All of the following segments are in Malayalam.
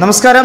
നമസ്കാരം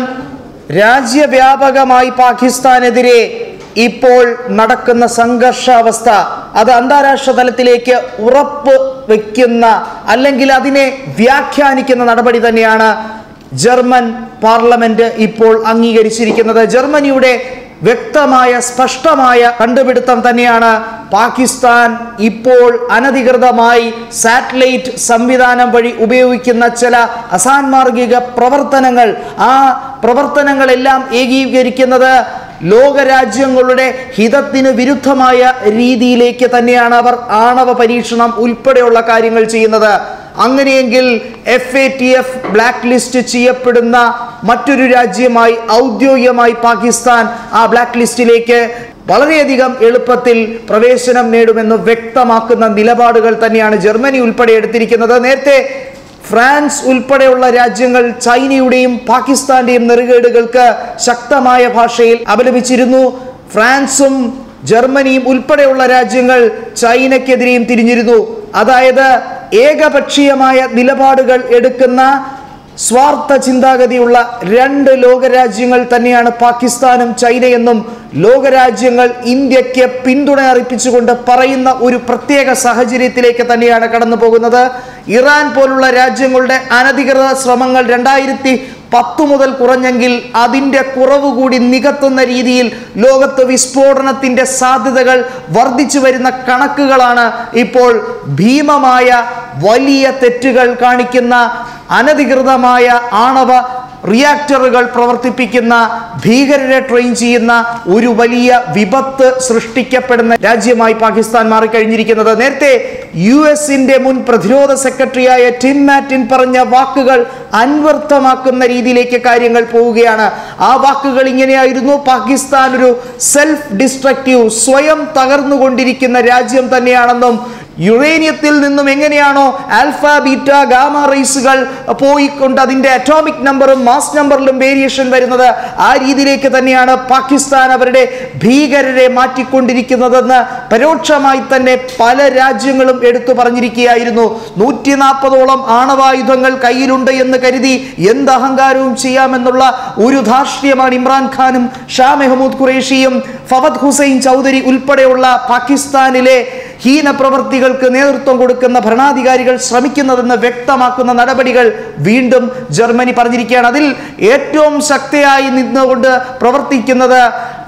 രാജ്യവ്യാപകമായി പാകിസ്ഥാനെതിരെ ഇപ്പോൾ നടക്കുന്ന സംഘർഷാവസ്ഥ അത് അന്താരാഷ്ട്ര തലത്തിലേക്ക് ഉറപ്പ് വയ്ക്കുന്ന അല്ലെങ്കിൽ അതിനെ വ്യാഖ്യാനിക്കുന്ന നടപടി തന്നെയാണ് ജർമ്മൻ പാർലമെന്റ് ഇപ്പോൾ അംഗീകരിച്ചിരിക്കുന്നത് ജർമ്മനിയുടെ വ്യക്തമായ സ്പഷ്ടമായ കണ്ടുപിടുത്തം തന്നെയാണ് പാകിസ്ഥാൻ ഇപ്പോൾ അനധികൃതമായി സാറ്റലൈറ്റ് സംവിധാനം വഴി ഉപയോഗിക്കുന്ന ചില അസാൻമാർഗിക പ്രവർത്തനങ്ങൾ ആ പ്രവർത്തനങ്ങളെല്ലാം ഏകീകരിക്കുന്നത് ലോകരാജ്യങ്ങളുടെ ഹിതത്തിന് വിരുദ്ധമായ രീതിയിലേക്ക് തന്നെയാണ് അവർ ആണവ പരീക്ഷണം ഉൾപ്പെടെയുള്ള കാര്യങ്ങൾ ചെയ്യുന്നത് അങ്ങനെയെങ്കിൽ F A T F blacklist ചെയ്യപ്പെടുന്ന മറ്റൊരു രാജ്യമായി ഔദ്യോഗികമായി പാകിസ്ഥാൻ ആ ബ്ലാക്ക് ലിസ്റ്റിലേക്ക് വളരെയധികം എളുപ്പത്തിൽ പ്രവേശനം നേടുമെന്ന് വ്യക്തമാക്കുന്ന നിലപാടുകൾ തന്നെയാണ് ജർമ്മനി ഉൾപ്പെടെ എടുത്തിരിക്കുന്നത് നേരത്തെ ഫ്രാൻസ് ഉൾപ്പെടെയുള്ള രാജ്യങ്ങൾ ചൈനയുടെയും പാകിസ്ഥാന്റെയും നെറുകേടുകൾക്ക് ശക്തമായ ഭാഷയിൽ അപലപിച്ചിരുന്നു ഫ്രാൻസും ജർമ്മനിയും ഉൾപ്പെടെയുള്ള രാജ്യങ്ങൾ ചൈനയ്ക്കെതിരെയും തിരിഞ്ഞിരുന്നു അതായത് ഏകപക്ഷീയമായ നിലപാടുകൾ എടുക്കുന്ന സ്വാർത്ഥ ചിന്താഗതിയുള്ള രണ്ട് ലോകരാജ്യങ്ങൾ തന്നെയാണ് പാകിസ്ഥാനും ചൈനയെന്നും ലോകരാജ്യങ്ങൾ ഇന്ത്യക്ക് പിന്തുണ അറിയിച്ചുകൊണ്ട് പറയുന്ന ഒരു പ്രത്യേക സാഹചര്യത്തിലേക്ക് തന്നെയാണ് കടന്നു പോകുന്നത് ഇറാൻ പോലുള്ള രാജ്യങ്ങളുടെ അനധികൃത ശ്രമങ്ങൾ രണ്ടായിരത്തി പത്ത് മുതൽ കുറഞ്ഞെങ്കിൽ അതിൻ്റെ കുറവ് കൂടി നികത്തുന്ന രീതിയിൽ ലോകത്ത് വിസ്ഫോടനത്തിൻ്റെ സാധ്യതകൾ വർദ്ധിച്ചു വരുന്ന കണക്കുകളാണ് ഇപ്പോൾ ഭീമമായ വലിയ തെറ്റുകൾ കാണിക്കുന്ന അനധികൃതമായ ആണവ റിയാക്ടറുകൾ പ്രവർത്തിപ്പിക്കുന്ന ഭീകരരെ ട്രെയിൻ ചെയ്യുന്ന ഒരു വലിയ വിപത്ത് സൃഷ്ടിക്കപ്പെടുന്ന രാജ്യമായി പാകിസ്ഥാൻ മാറിക്കഴിഞ്ഞിരിക്കുന്നത് നേരത്തെ യു എസിന്റെ മുൻ പ്രതിരോധ സെക്രട്ടറിയായ ടിം മാറ്റിൻ പറഞ്ഞ വാക്കുകൾ അൻവർത്ഥമാക്കുന്ന രീതിയിലേക്ക് കാര്യങ്ങൾ പോവുകയാണ് ആ വാക്കുകൾ ഇങ്ങനെയായിരുന്നു പാകിസ്ഥാൻ ഒരു സെൽഫ് ഡിസ്ട്രക്റ്റീവ് സ്വയം തകർന്നുകൊണ്ടിരിക്കുന്ന രാജ്യം തന്നെയാണെന്നും യുറേനിയത്തിൽ നിന്നും എങ്ങനെയാണോ ആൽഫ ബീറ്റ ഗാമ റേസുകൾ പോയിക്കൊണ്ട് അതിന്റെ അറ്റോമിക് നമ്പറും മാസ് നമ്പറിലും വേരിയേഷൻ വരുന്നത് ആ രീതിയിലേക്ക് തന്നെയാണ് പാകിസ്ഥാൻ അവരുടെ ഭീകരരെ മാറ്റിക്കൊണ്ടിരിക്കുന്നതെന്ന് പരോക്ഷമായി തന്നെ പല രാജ്യങ്ങളും എടുത്തു പറഞ്ഞിരിക്കുകയായിരുന്നു നൂറ്റി നാൽപ്പതോളം ആണവായുധങ്ങൾ കയ്യിലുണ്ട് എന്ന് കരുതി എന്ത് അഹങ്കാരവും ചെയ്യാമെന്നുള്ള ഒരു ധാർഷ്ട്യമാണ് ഇമ്രാൻഖാനും ഷാ മെഹമ്മൂദ് ഖുറേഷിയും ഫവദ് ഹുസൈൻ ചൗധരി ഉൾപ്പെടെയുള്ള പാകിസ്ഥാനിലെ ഹീന പ്രവർത്തികൾക്ക് നേതൃത്വം കൊടുക്കുന്ന ഭരണാധികാരികൾ ശ്രമിക്കുന്നതെന്ന് വ്യക്തമാക്കുന്ന നടപടികൾ വീണ്ടും ജർമ്മനി പറഞ്ഞിരിക്കുകയാണ് അതിൽ ഏറ്റവും ശക്തിയായി നിന്നുകൊണ്ട് പ്രവർത്തിക്കുന്നത്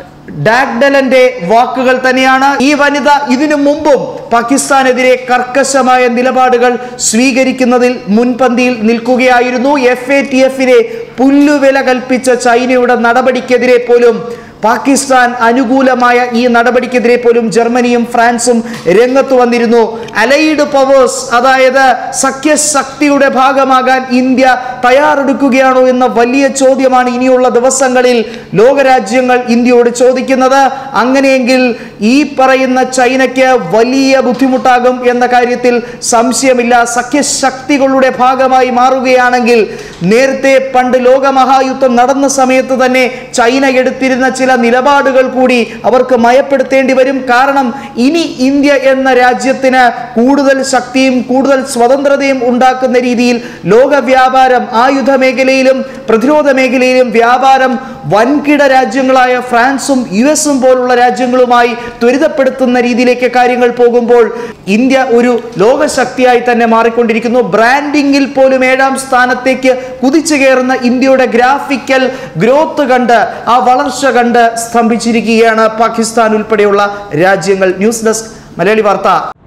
ഡാഗ്ഡലന്റെ വാക്കുകൾ തന്നെയാണ് ഈ വനിത ഇതിനു മുമ്പും പാകിസ്ഥാനെതിരെ കർക്കശമായ നിലപാടുകൾ സ്വീകരിക്കുന്നതിൽ മുൻപന്തിയിൽ നിൽക്കുകയായിരുന്നു എഫ് എ ടി എഫിനെ പുല്ലുവില കൽപ്പിച്ച ചൈനയുടെ നടപടിക്കെതിരെ പോലും പാകിസ്ഥാൻ അനുകൂലമായ ഈ നടപടിക്കെതിരെ പോലും ജർമ്മനിയും ഫ്രാൻസും രംഗത്ത് വന്നിരുന്നു അലൈഡ് പവേഴ്സ് അതായത് സഖ്യശക്തിയുടെ ഭാഗമാകാൻ ഇന്ത്യ തയ്യാറെടുക്കുകയാണോ എന്ന വലിയ ചോദ്യമാണ് ഇനിയുള്ള ദിവസങ്ങളിൽ ലോകരാജ്യങ്ങൾ ഇന്ത്യയോട് ചോദിക്കുന്നത് അങ്ങനെയെങ്കിൽ ഈ പറയുന്ന ചൈനയ്ക്ക് വലിയ ബുദ്ധിമുട്ടാകും എന്ന കാര്യത്തിൽ സംശയമില്ല സഖ്യശക്തികളുടെ ഭാഗമായി മാറുകയാണെങ്കിൽ നേരത്തെ പണ്ട് ലോകമഹായുദ്ധം നടന്ന സമയത്ത് തന്നെ ചൈന എടുത്തിരുന്ന ചില നിലപാടുകൾ കൂടി അവർക്ക് മയപ്പെടുത്തേണ്ടി വരും കാരണം ഇനി ഇന്ത്യ എന്ന രാജ്യത്തിന് കൂടുതൽ ശക്തിയും കൂടുതൽ സ്വതന്ത്രതയും ഉണ്ടാക്കുന്ന രീതിയിൽ ലോക വ്യാപാരം ആയുധ മേഖലയിലും പ്രതിരോധ മേഖലയിലും വ്യാപാരം വൻകിട രാജ്യങ്ങളായ ഫ്രാൻസും യു എസും പോലുള്ള രാജ്യങ്ങളുമായി ത്വരിതപ്പെടുത്തുന്ന രീതിയിലേക്ക് കാര്യങ്ങൾ പോകുമ്പോൾ ഇന്ത്യ ഒരു ലോകശക്തിയായി തന്നെ മാറിക്കൊണ്ടിരിക്കുന്നു ബ്രാൻഡിങ്ങിൽ പോലും ഏഴാം സ്ഥാനത്തേക്ക് കുതിച്ചു കയറുന്ന ഇന്ത്യയുടെ ഗ്രാഫിക്കൽ ഗ്രോത്ത് കണ്ട് ആ വളർച്ച കണ്ട് സ്തംഭിച്ചിരിക്കുകയാണ് പാകിസ്ഥാൻ ഉൾപ്പെടെയുള്ള രാജ്യങ്ങൾ ന്യൂസ് ഡെസ്ക് മലയാളി വാർത്ത